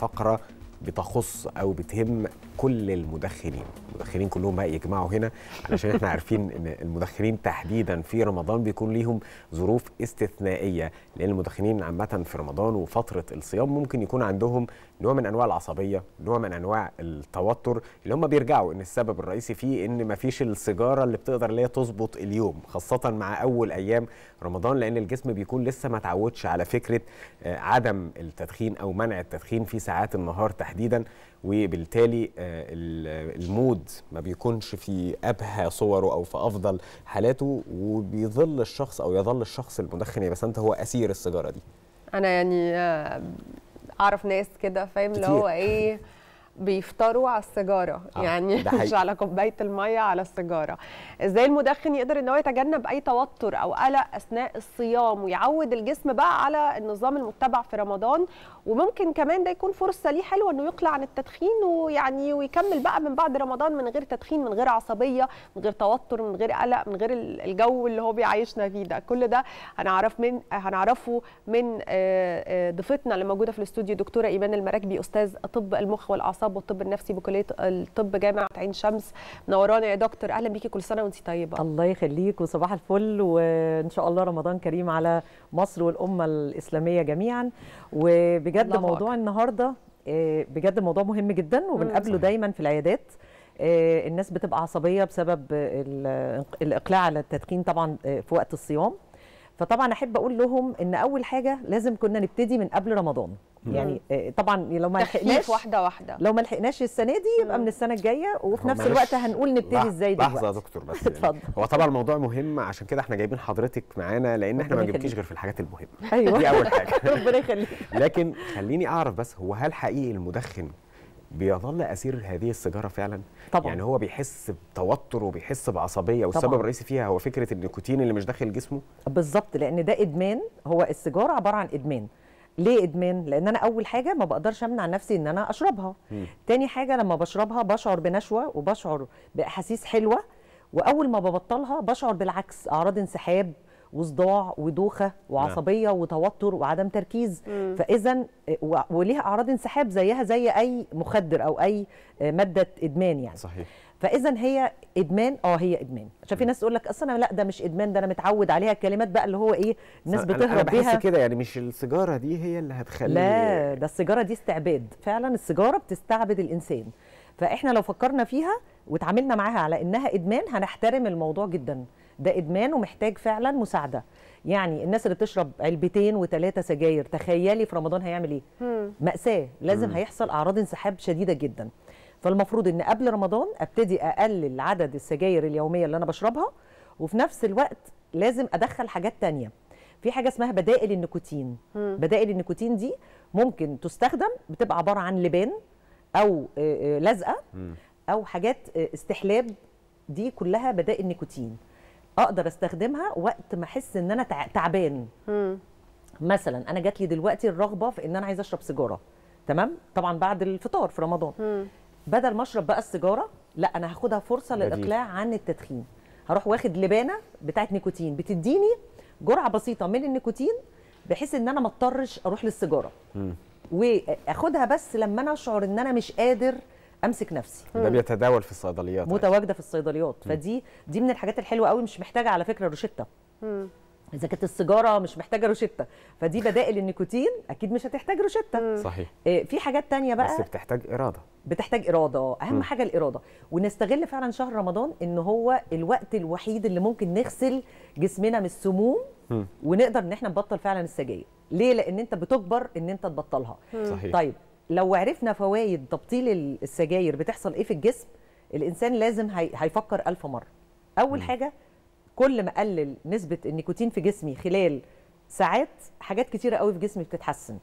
فقره بتخص او بتهم كل المدخنين المدخنين كلهم بقى يجمعوا هنا علشان احنا عارفين ان المدخنين تحديدا في رمضان بيكون ليهم ظروف استثنائيه لان المدخنين عامه في رمضان وفتره الصيام ممكن يكون عندهم نوع من انواع العصبيه نوع من انواع التوتر اللي هم بيرجعوا ان السبب الرئيسي فيه ان مفيش السيجاره اللي بتقدر اللي هي تظبط اليوم خاصه مع اول ايام رمضان لان الجسم بيكون لسه ما تعودش على فكره آه، عدم التدخين او منع التدخين في ساعات النهار تحديدا وبالتالي آه، ال- المود ما بيكونش في ابهى صوره او في افضل حالاته وبيظل الشخص او يظل الشخص المدخن يا بسنت هو اسير السيجاره دي انا يعني آه، اعرف ناس كده فاهم اللي كتير. هو ايه بيفطروا على السيجاره آه، يعني ده مش حقيقي. على كوبايه الميه على السيجاره ازاي المدخن يقدر ان هو يتجنب اي توتر او قلق اثناء الصيام ويعود الجسم بقى على النظام المتبع في رمضان وممكن كمان ده يكون فرصه ليه حلوه انه يقلع عن التدخين ويعني ويكمل بقى من بعد رمضان من غير تدخين من غير عصبيه من غير توتر من غير قلق من غير ال- الجو اللي هو بيعيشنا فيه ده كل ده هنعرف من هنعرفه من آه، آه، ضيفتنا اللي موجوده في الاستوديو دكتوره ايمان المراكبي استاذ طب المخ والاعصاب والطب النفسي بكليه الطب جامعه عين شمس منورانا يا دكتور اهلا بيكي كل سنه وانت طيبه الله يخليك وصباح الفل وان شاء الله رمضان كريم على مصر والامه الاسلاميه جميعا وبجد الله موضوع أكبر. النهارده آه، بجد موضوع مهم جدا وبنقابله صحيح. دايما في العيادات آه، الناس بتبقى عصبيه بسبب ال- الاقلاع على التدخين طبعا آه، في وقت الصيام فطبعا احب اقول لهم ان اول حاجه لازم كنا نبتدي من قبل رمضان يعني آه، طبعا لو ما تخفيف لحقناش واحده واحده لو ما لحقناش السنه دي يبقى مم. من السنه الجايه وفي هو نفس معلش، الوقت هنقول نبتدي لح- ازاي لحظه يا دلوقتي دكتور بس يعني اتفضل. هو طبعا الموضوع مهم عشان كده احنا جايبين حضرتك معانا لان احنا ما ربنا نجيبكيش يخليك. غير في الحاجات المهمه ايوه دي اول حاجه ربنا يخليك لكن خليني اعرف بس هو هل حقيقي المدخن بيظل اسير هذه السيجاره فعلا طبعا يعني هو بيحس بتوتر وبيحس بعصبيه والسبب طبعاً. الرئيسي فيها هو فكره النيكوتين اللي مش داخل جسمه بالظبط لان ده ادمان هو السيجاره عباره عن ادمان ليه ادمان لان انا اول حاجه ما بقدرش امنع نفسي ان انا اشربها مم. تاني حاجه لما بشربها بشعر بنشوه وبشعر باحاسيس حلوه واول ما ببطلها بشعر بالعكس اعراض انسحاب وصداع ودوخه وعصبيه وتوتر وعدم تركيز مم. فاذا و- وليها اعراض انسحاب زيها زي اي مخدر او اي ماده ادمان يعني صحيح فاذا هي ادمان اه هي ادمان عشان في ناس تقول لك اصل انا لا ده مش ادمان ده انا متعود عليها الكلمات بقى اللي هو ايه الناس أنا- انا بتهرب بحس بيها كده يعني مش السيجاره دي هي اللي هتخلي لا ده السيجاره دي استعباد فعلا السيجاره بتستعبد الانسان فاحنا لو فكرنا فيها وتعاملنا معاها على انها ادمان هنحترم الموضوع جدا ده ادمان ومحتاج فعلا مساعده يعني الناس اللي بتشرب علبتين وثلاثه سجاير تخيلي في رمضان هيعمل ايه مم. مأساة لازم مم. هيحصل أعراض انسحاب شديدة جدا فالمفروض إن قبل رمضان أبتدي أقلل عدد السجاير اليومية اللي أنا بشربها وفي نفس الوقت لازم أدخل حاجات تانية في حاجة اسمها بدائل النيكوتين مم. بدائل النيكوتين دي ممكن تستخدم بتبقى عبارة عن لبان أو آه، آه، لزقة مم. أو حاجات آه، استحلاب دي كلها بدائل نيكوتين أقدر أستخدمها وقت ما أحس إن أنا تع- تعبان مم. مثلا انا جات لي دلوقتي الرغبه في ان انا عايزه اشرب سيجاره تمام طبعا بعد الفطار في رمضان مم. بدل ما اشرب بقى السيجاره لا انا هاخدها فرصه بديل. للاقلاع عن التدخين هروح واخد لبانه بتاعت نيكوتين بتديني جرعه بسيطه من النيكوتين بحيث ان انا ما اضطرش اروح للسيجاره مم. واخدها بس لما انا اشعر ان انا مش قادر امسك نفسي ده بيتداول في الصيدليات متواجده في الصيدليات فدي دي من الحاجات الحلوه قوي مش محتاجه على فكره روشته مم. اذا كانت السيجاره مش محتاجه روشته فدي بدائل النيكوتين اكيد مش هتحتاج روشته صحيح آه، في حاجات تانية بقى بس بتحتاج اراده بتحتاج اراده اهم مم. حاجه الاراده ونستغل فعلا شهر رمضان ان هو الوقت الوحيد اللي ممكن نغسل جسمنا من السموم مم. ونقدر ان احنا نبطل فعلا السجاير ليه لان انت بتجبر ان انت تبطلها صحيح طيب لو عرفنا فوائد تبطيل ال- السجاير بتحصل ايه في الجسم الانسان لازم هي... هيفكر ألف مره اول مم. حاجه كل ما اقلل نسبه النيكوتين في جسمي خلال ساعات حاجات كتيره قوي في جسمي بتتحسن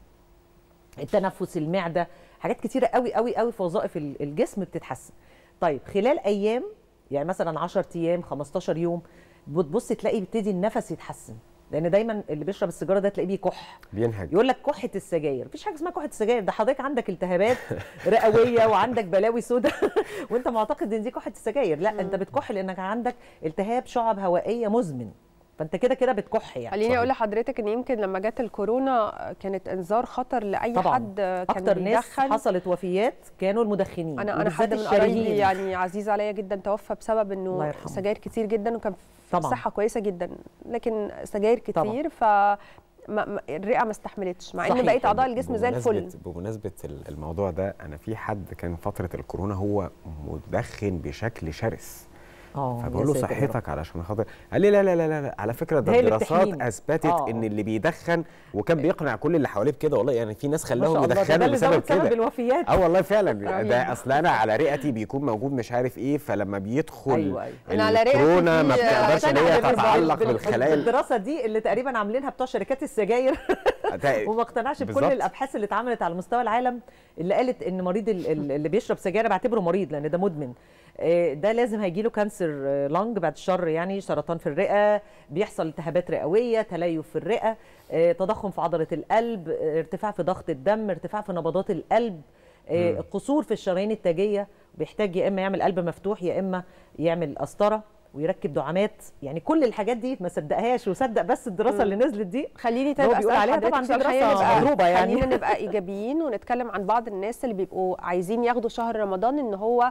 التنفس المعده حاجات كتيره قوي قوي قوي في وظائف ال- الجسم بتتحسن طيب خلال ايام يعني مثلا 10 ايام 15 يوم بتبص تلاقي بيبتدي النفس يتحسن لان دايما اللي بيشرب السيجاره ده تلاقيه بيكح بينهج يقول لك كحه السجاير مفيش حاجه اسمها كحه السجاير ده حضرتك عندك التهابات رئويه وعندك بلاوي سوداء وانت معتقد ان دي كحه السجاير لا انت بتكح لانك عندك التهاب شعب هوائيه مزمن فانت كده كده بتكح يعني خليني صحيح. اقول لحضرتك ان يمكن لما جت الكورونا كانت انذار خطر لاي طبعاً. حد كان اكتر ناس بيدخن حصلت وفيات كانوا المدخنين انا انا وبالذات حد من الشاريين. قرايبي يعني عزيز عليا جدا توفى بسبب الله انه يرحمه. سجاير كتير جدا وكان في طبعاً. صحه كويسه جدا لكن سجاير طبعاً. كتير ف ما- ما- الرئه ما استحملتش مع ان صحيح. بقيه اعضاء الجسم زي الفل بمناسبة- بمناسبة ال- الموضوع ده أنا في حد كان فترة الكورونا هو مدخن بشكل شرس اه فبقول يا له ساتر يا رب. صحتك علشان خاطر قال لي لا لا لا لا, لا. على فكره ده ده هي اللي الدراسات بتحميني. اثبتت آه. ان اللي بيدخن وكان بيقنع كل اللي حواليه بكده والله يعني في ناس ما شاء خلاهم الله ده, ده يدخنوا اللي بسبب زود سبب كده الوفيات اه والله فعلا رهيب. ده اصل انا على رئتي بيكون موجود مش عارف ايه فلما بيدخل أيوة، أيوة. أنا على رئتي الكورونا في- ما بتقدرش ان هي أقتنع تتعلق بال- بالخلايا ال- بالدراسه دي اللي تقريبا عاملينها بتوع شركات السجاير وما اقتنعش بكل بالظبط. الابحاث اللي اتعملت على مستوى العالم اللي قالت ان مريض ال- ال- اللي بيشرب سجاير أنا بعتبره مريض لان ده مدمن آه، ده لازم هيجي له كانسر آه، لانج بعد الشر يعني سرطان في الرئه بيحصل التهابات رئويه تليف في الرئه آه، تضخم في عضله القلب آه، ارتفاع في ضغط الدم ارتفاع في نبضات القلب آه، قصور في الشرايين التاجيه بيحتاج يا اما يعمل قلب مفتوح يا اما يعمل قسطره ويركب دعامات يعني كل الحاجات دي ما صدقهاش وصدق بس الدراسه اللي نزلت دي خليني هو طيب بيقول اسال عليها حضرتك طبعاً دي سؤال، دراسة خلينا نبقى- مضروبة يعني. خلينا نبقى ايجابيين ونتكلم عن بعض الناس اللي بيبقوا عايزين ياخدوا شهر رمضان ان هو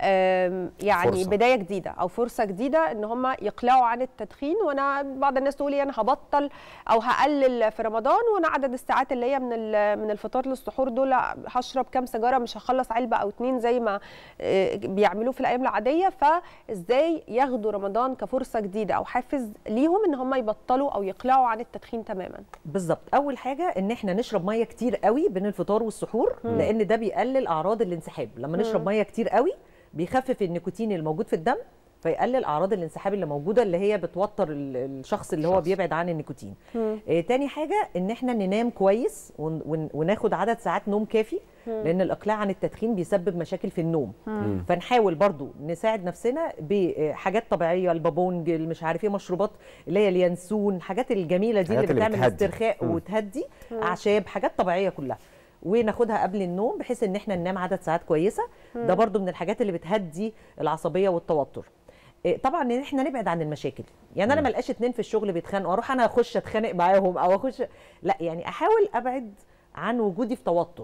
آم، يعني فرصة. بدايه جديده او فرصه جديده ان هم يقلعوا عن التدخين وانا بعض الناس تقول لي انا هبطل او هقلل في رمضان وانا عدد الساعات اللي هي من ال- من الفطار للسحور دول هشرب كام سيجاره مش هخلص علبه او اتنين زي ما آه، بيعملوه في الايام العاديه فازاي ياخدوا رمضان كفرصه جديده او حافز ليهم ان هم يبطلوا او يقلعوا عن التدخين تماما بالظبط اول حاجه ان احنا نشرب ميه كتير قوي بين الفطار والسحور لان ده بيقلل اعراض الانسحاب لما نشرب ميه كتير قوي بيخفف النيكوتين الموجود في الدم فيقلل اعراض الانسحاب اللي موجوده اللي هي بتوتر ال- الشخص اللي هو الشخص. بيبعد عن النيكوتين آه تاني حاجه ان احنا ننام كويس ون ون وناخد عدد ساعات نوم كافي لان الاقلاع عن التدخين بيسبب مشاكل في النوم فنحاول برضو نساعد نفسنا بحاجات طبيعيه البابونج مش عارف ايه مشروبات اللي هي اليانسون الحاجات الجميله دي اللي الحاجات اللي بتعمل بتهدي. استرخاء مم. وتهدي اعشاب حاجات طبيعيه كلها وناخدها قبل النوم بحيث ان احنا ننام عدد ساعات كويسه ده برضو من الحاجات اللي بتهدي العصبيه والتوتر إيه، طبعا ان احنا نبعد عن المشاكل يعني انا ما القاش اتنين في الشغل بيتخانقوا اروح انا اخش اتخانق معاهم او اخش لا يعني احاول ابعد عن وجودي في توتر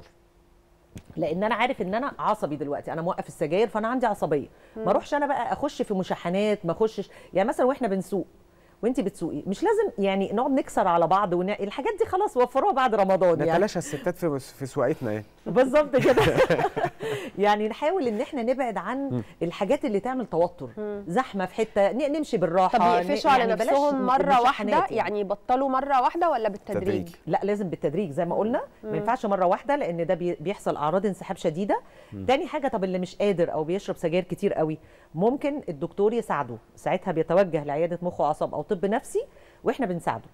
لان انا عارف ان انا عصبي دلوقتي انا موقف السجاير فانا عندي عصبيه ما اروحش انا بقى اخش في مشاحنات ما اخشش يعني مثلا واحنا بنسوق وانت بتسوقي مش لازم يعني نقعد نكسر على بعض ون... الحاجات دي خلاص وفروها بعد رمضان يعني نتلاشى الستات في في سواقتنا يعني بالظبط كده يعني نحاول ان احنا نبعد عن الحاجات اللي تعمل توتر زحمه في حته ن- نمشي بالراحه طب يقفشوا ن- على يعني بلاش نفسهم مره المشاحنات واحده يعني يبطلوا مره واحده ولا بالتدريج تدريج. لا لازم بالتدريج زي ما قلنا ما ينفعش مره واحده لان ده بي- بيحصل اعراض انسحاب شديده تاني حاجه طب اللي مش قادر او بيشرب سجاير كتير قوي ممكن الدكتور يساعده ساعتها بيتوجه لعياده مخ واعصاب او طب نفسي واحنا بنساعده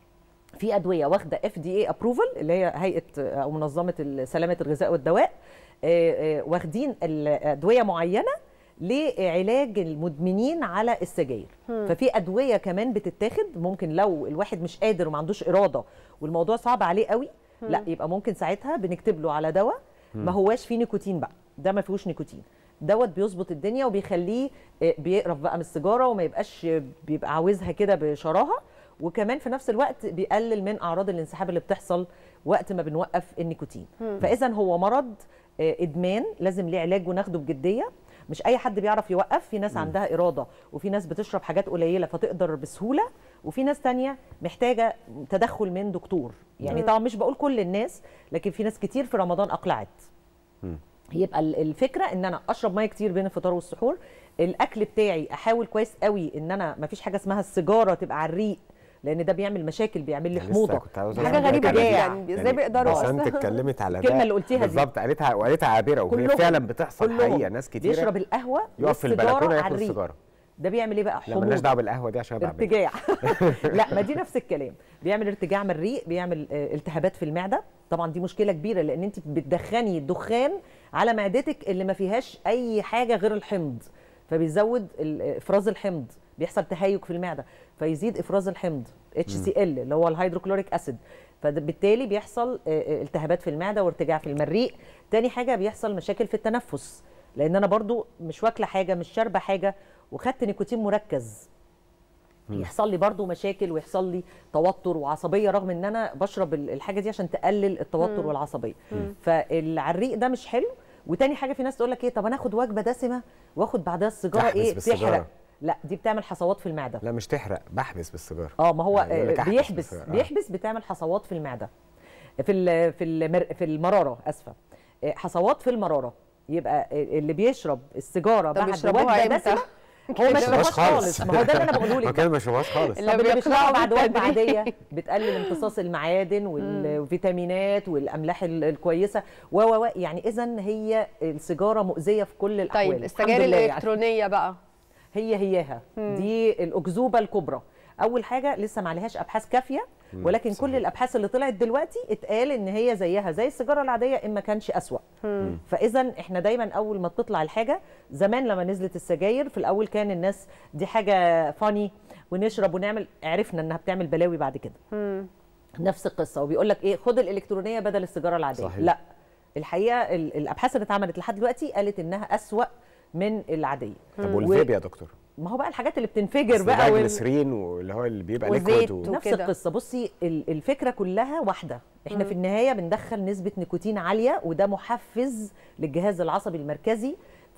في ادويه واخده اف دي اي ابروفل اللي هي هيئه او منظمه سلامه الغذاء والدواء آه، آه، واخدين ادويه معينه لعلاج المدمنين على السجاير ففي ادويه كمان بتتاخد ممكن لو الواحد مش قادر وما عندوش اراده والموضوع صعب عليه قوي لا يبقى ممكن ساعتها بنكتب له على دواء ما هواش فيه نيكوتين بقى ده ما فيهوش نيكوتين دوت بيظبط الدنيا وبيخليه آه، بيقرف بقى من السيجاره وما يبقاش آه، بيبقى عاوزها كده بشراهه وكمان في نفس الوقت بيقلل من اعراض الانسحاب اللي بتحصل وقت ما بنوقف النيكوتين فاذا هو مرض آه، ادمان لازم ليه علاج وناخده بجديه مش اي حد بيعرف يوقف في ناس عندها اراده وفي ناس بتشرب حاجات قليله فتقدر بسهوله وفي ناس تانية محتاجه تدخل من دكتور يعني طبعا مش بقول كل الناس لكن في ناس كتير في رمضان اقلعت يبقى ال- الفكره ان انا اشرب ميه كتير بين الفطار والسحور الاكل بتاعي احاول كويس قوي ان انا ما فيش حاجه اسمها السيجاره تبقى على الريق لان ده بيعمل مشاكل بيعمل لي أنا لسه حموضه كنت عاوز حاجة أقول غريبة الحاجة دي. جدا ازاي بيقدروا بس اصلا انت اتكلمت على ده الكلمة اللي قلتيها دي. بالظبط قالتها وقالتها عابره وهي كلهم. فعلا بتحصل كلهم. حقيقه ناس كتير بيشرب القهوه يقف في والسيجارة البلكونه على ياكل الريق. السيجاره ده بيعمل ايه بقى لا مالناش حموضه دعوه بالقهوه دي عشان بعمل ارتجاع لا ما دي نفس الكلام بيعمل ارتجاع من الريق بيعمل آه، التهابات في المعده طبعا دي مشكله كبيره لان انت بتدخني الدخان على معدتك اللي ما فيهاش اي حاجه غير الحمض فبيزود ال- افراز الحمض بيحصل تهيج في المعده فيزيد افراز الحمض اتش سي ال اللي هو الهيدروكلوريك اسيد فبالتالي بيحصل آه، آه، التهابات في المعده وارتجاع في المريء تاني حاجه بيحصل مشاكل في التنفس لان انا برضو مش واكله حاجه مش شاربه حاجه وخدت نيكوتين مركز يحصل لي برضو مشاكل ويحصل لي توتر وعصبيه رغم ان انا بشرب ال- الحاجه دي عشان تقلل التوتر والعصبيه فالعريق ده مش حلو وتاني حاجه في ناس تقول لك ايه طب انا اخد وجبه دسمه واخد بعدها السيجاره تحبس ايه بالسيجارة. تحرق لا دي بتعمل حصوات في المعده لا مش تحرق بحبس بالسيجاره اه ما هو يعني يقول لك آه، أحبس بيحبس بالسيجارة. آه. بيحبس بتعمل حصوات في المعده في ال في المر في المراره اسفه آه، حصوات في المراره يبقى اللي بيشرب السيجاره طب بعد بيشربوها وجبه امتى؟ دسمه هو ما يشربوهاش يشربهاش خالص ما هو ده اللي انا بقوله ما لك كان ما يشربهاش خالص اللي طب اللي بيشربها بيقرأوا بعد وجبه بالتدريج. عاديه بتقلل امتصاص المعادن والفيتامينات والاملاح ال- الكويسه و و و يعني اذا هي السيجاره مؤذيه في كل الاحوال طيب الحمد السجاير لله يعني. الالكترونيه بقى هي هياها دي الاكذوبه الكبرى اول حاجه لسه ما عليهاش ابحاث كافيه ولكن كل صحيح. الابحاث اللي طلعت دلوقتي اتقال ان هي زيها زي السيجاره العاديه ان ما كانش اسوا فاذا احنا دايما اول ما بتطلع الحاجه زمان لما نزلت السجاير في الاول كان الناس دي حاجه فاني ونشرب ونعمل عرفنا انها بتعمل بلاوي بعد كده نفس القصه وبيقول لك ايه خد الالكترونيه بدل السيجاره العاديه صحيح. لا الحقيقه ال- الابحاث اللي اتعملت لحد دلوقتي قالت انها اسوا من العاديه طب والفيب يا دكتور ما هو بقى الحاجات اللي بتنفجر أصل بقى ده وال... جليسرين واللي هو اللي بيبقى وزيت ليكويد و... و- نفس وكده. القصه بصي ال- الفكره كلها واحده احنا في النهايه بندخل نسبه نيكوتين عاليه وده محفز للجهاز العصبي المركزي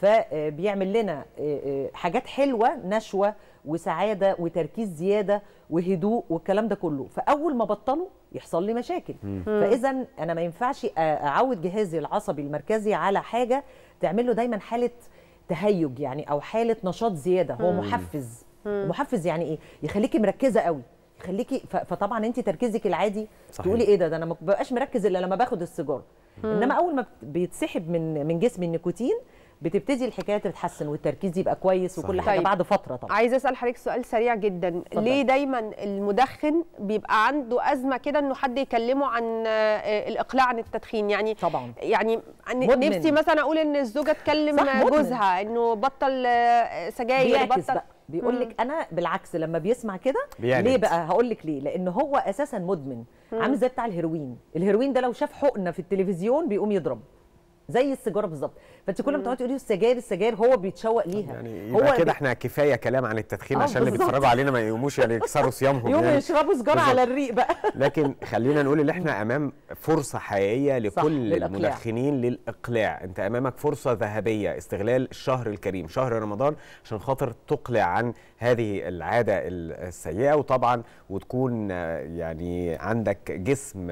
فبيعمل لنا آه، آه، حاجات حلوه نشوه وسعاده وتركيز زياده وهدوء والكلام ده كله فاول ما بطله يحصل لي مشاكل فاذا انا ما ينفعش أ- اعود جهازي العصبي المركزي على حاجه تعمل له دايما حاله تهيج يعني او حاله نشاط زياده هو محفز محفز يعني ايه يخليكي مركزه قوي يخليكي ف- فطبعا انت تركيزك العادي صحيح. تقولي ايه ده ده انا ما ببقاش مركز الا لما باخد السيجاره انما اول ما بت- بيتسحب من من جسمي النيكوتين بتبتدي الحكايه تتحسن والتركيز يبقى كويس وكل صحيح. حاجه طيب. بعد فتره طبعا عايزه اسال حضرتك سؤال سريع جدا اتفضل. ليه دايما المدخن بيبقى عنده ازمه كده انه حد يكلمه عن آه، الاقلاع عن التدخين يعني طبعا يعني ن- مدمن. نفسي مثلا اقول ان الزوجه تكلم صح، مدمن. جوزها انه بطل آه، سجاير بيعكس بطل بقى بيقول لك انا بالعكس لما بيسمع كده بيعند. ليه بقى هقول لك ليه لان هو اساسا مدمن عامل زي بتاع الهيروين الهيروين ده لو شاف حقنه في التلفزيون بيقوم يضرب زي السيجاره بالظبط فانت كل ما تقعدي تقولي السجاير السجاير هو بيتشوق ليها يعني يبقى كده احنا كفايه كلام عن التدخين آه، عشان اللي بالظبط. بيتفرجوا علينا ما يقوموش يعني يكسروا صيامهم يوم يعني. يشربوا سجاره بالظبط. على الريق بقى لكن خلينا نقول ان احنا امام فرصه حقيقيه صح، لكل للإقلاع. المدخنين للاقلاع انت امامك فرصه ذهبيه استغلال الشهر الكريم شهر رمضان عشان خاطر تقلع عن هذه العاده السيئه وطبعا وتكون آه، يعني عندك جسم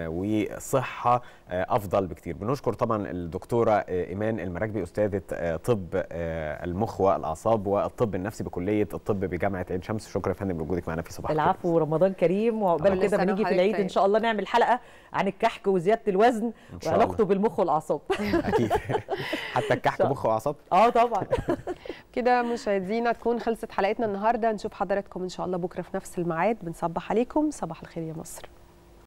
وصحه آه، افضل بكتير بنشكر طبعا الدكتوره آه، ايمان المراكبي استاذه آه، طب آه، المخ والاعصاب والطب النفسي بكليه الطب بجامعه عين شمس شكرا يا فندم لوجودك معنا في صباح الخير. العفو رمضان كريم وعقبال كل كده سنة بنيجي في وحضرتك العيد طيب. ان شاء الله نعمل حلقه عن الكحك وزياده الوزن إن شاء الله. وعلاقته بالمخ والاعصاب اكيد حتى الكحك شاء- مخ واعصاب اه طبعا كده مشاهدينا تكون خلصت حلقتنا النهارده نشوف حضراتكم ان شاء الله بكره في نفس الميعاد بنصبح عليكم صباح الخير يا مصر